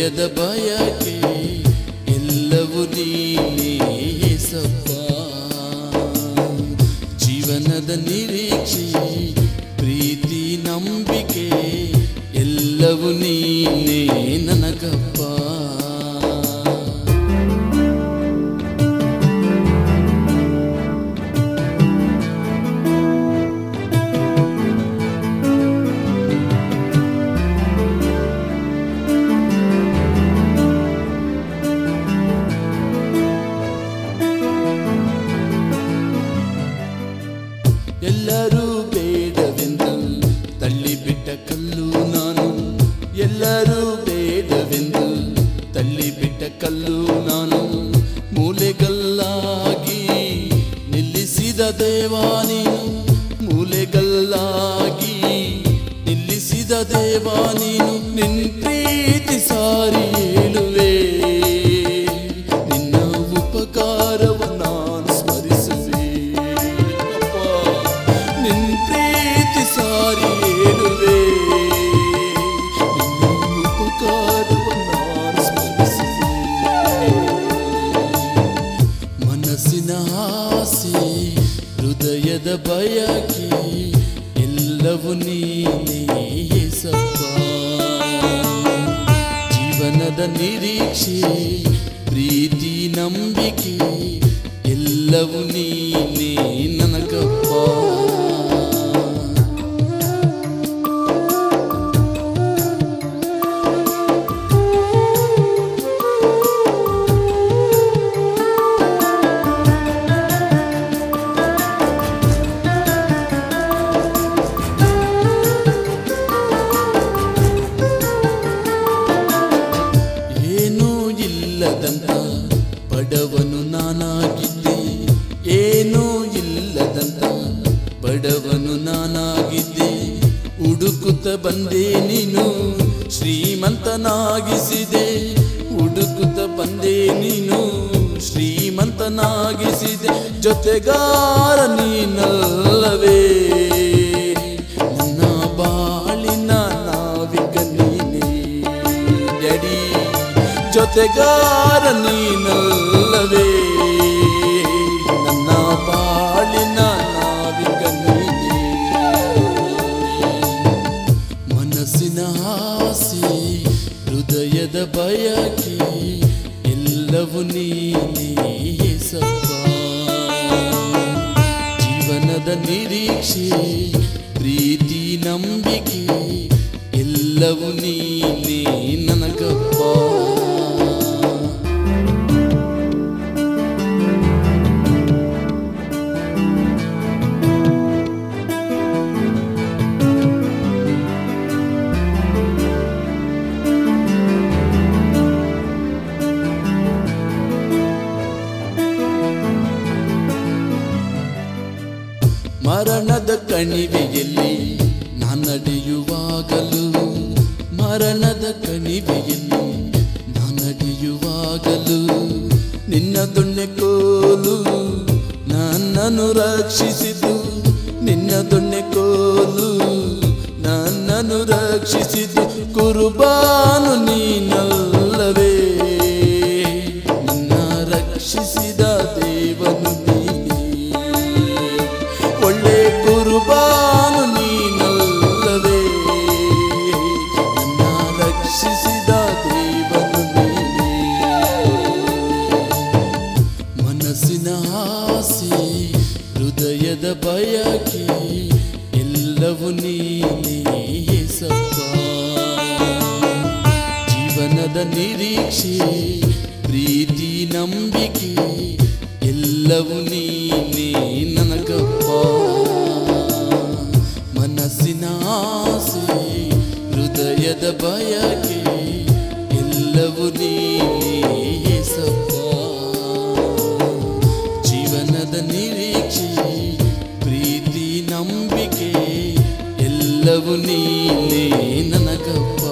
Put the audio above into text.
ಹೃದಯದ ಬಯಕೆ ಎಲ್ಲವೂ ನೀನೇ ಸಪ್ಪ ಜೀವನದ ನಿರೀಕ್ಷೆ ಪ್ರೀತಿ ನಂಬಿಕೆ ಎಲ್ಲವೂ ನೀನೇ ನನಗಪ್ಪ ಎಲ್ಲರೂ ಬೇಡವೆಂದು ತಳ್ಳಿಬಿಟ್ಟ ಕಲ್ಲು ನಾನು ಎಲ್ಲರೂ ಬೇಡವೆಂದು ತಳ್ಳಿಬಿಟ್ಟ ಕಲ್ಲು ನಾನು ಮೂಲೆಗಲ್ಲಾಗಿ ನಿಲ್ಲಿಸಿದ ದೇವಾ ನೀನು ಮೂಲೆಗಲ್ಲಾಗಿ ನಿಲ್ಲಿಸಿದ ದೇವಾ ನೀನು ನಿನ್ ಪ್ರೀತಿ ಸಾರಿ ಹೇಳುವೆ ನಿನ್ನ ಉಪಕಾರವ ನಾನು ಸ್ಮರಿಸುವೆ ಅಪ್ಪ ನಿನ್ ಪ್ರೀತಿ ಸಾರಿ ಹೇಳುವೆ ನಿನ್ನ ಉಪಕಾರವ ನಾನು ಸ್ಮರಿಸುವೆ ಮನಸ್ಸಿನ ಆಸೆ ಹೃದಯದ ಬಯಕೆ ಎಲ್ಲವೂ ನೀನೇ ಸಪ್ಪ ಜೀವನದ ನಿರೀಕ್ಷೆ ಪ್ರೀತಿ ನಂಬಿಕೆ ಎಲ್ಲವೂ ನೀನೇ ನನಗಪ್ಪ ಏನೂ ಇಲ್ಲದಂತ ಬಡವನು ನಾನಾಗಿದ್ದೆ ಏನೂ ಇಲ್ಲದಂತ ಬಡವನು ನಾನಾಗಿದ್ದೆ ಹುಡುಕುತ್ತ ಬಂದೆ ನೀನು ಶ್ರೀಮಂತನಾಗಿಸಿದೆ ಹುಡುಕುತ್ತ ಬಂದೆ ನೀನು ಶ್ರೀಮಂತನಾಗಿಸಿದೆ ಜೊತೆಗಾರ ನೀನಲ್ಲವೇ ನನ್ನ ಬಾಳಿನ ನಾವಿಕ ನೀನೇ ಡ್ಯಾಡಿ ಜೊತೆಗಾರ ನೀನಲ್ಲವೇ ನನ್ನ ಬಾಳಿನ ನಾವಿಕ ನೀನೇ ಮನಸ್ಸಿನ ಆಸೆ ಹೃದಯದ ಬಯಕೆ ಎಲ್ಲವೂ ನೀನೇ ಸಪ್ಪ ಜೀವನದ ನಿರೀಕ್ಷೆ ಪ್ರೀತಿ ನಂಬಿಕೆ ಎಲ್ಲವೂ ನೀನೇ ನನಗಪ್ಪ ಮರಣದ ಕಣಿವೆಯಲ್ಲಿ ನಾನು ನಡೆಯುವಾಗಲೂ ಮರಣದ ಕಣಿವೆಯಲ್ಲಿ ನಾನು ನಡೆಯುವಾಗಲೂ ನಿನ್ನ ದೊಣ್ಣೆ ಕೋಲು ನನ್ನನ್ನು ರಕ್ಷಿಸಿತು ನಿನ್ನ ದೊಣ್ಣೆ ಕೋಲು ನನ್ನನ್ನು ರಕ್ಷಿಸಿತು ಕುರುಬಾನು ನೀನಲ್ಲವೇ ನನ್ನ ರಕ್ಷಿಸಿದ ದೇವನು ನೀನೇ ಒಳ್ಳೆ ಕುರುಬಾನು ನೀನಲ್ಲವೇ ನನ್ನ ರಕ್ಷಿಸಿದ ದೇವನು ನೀನೇ ಮನಸ್ಸಿನ ಆಸೆ ಹೃದಯದ ಬಯಕೆ ಎಲ್ಲವೂ ನೀನೇ ಸಪ್ಪ ಜೀವನದ ನಿರೀಕ್ಷೆ ಪ್ರೀತಿ ನಂಬಿಕೆ ಎಲ್ಲವೂ ನೀನೇ ನನಗಪ್ಪ ಮನಸ್ಸಿನ ಆಸೆ ಹೃದಯದ ಬಯಕೆ ಎಲ್ಲವೂ ನೀನೇ ಸಪ್ಪ ಜೀವನದ ನಿರೀಕ್ಷೆ ಪ್ರೀತಿ ನಂಬಿಕೆ ಎಲ್ಲವೂ ನೀನೇ ನನಗಪ್ಪ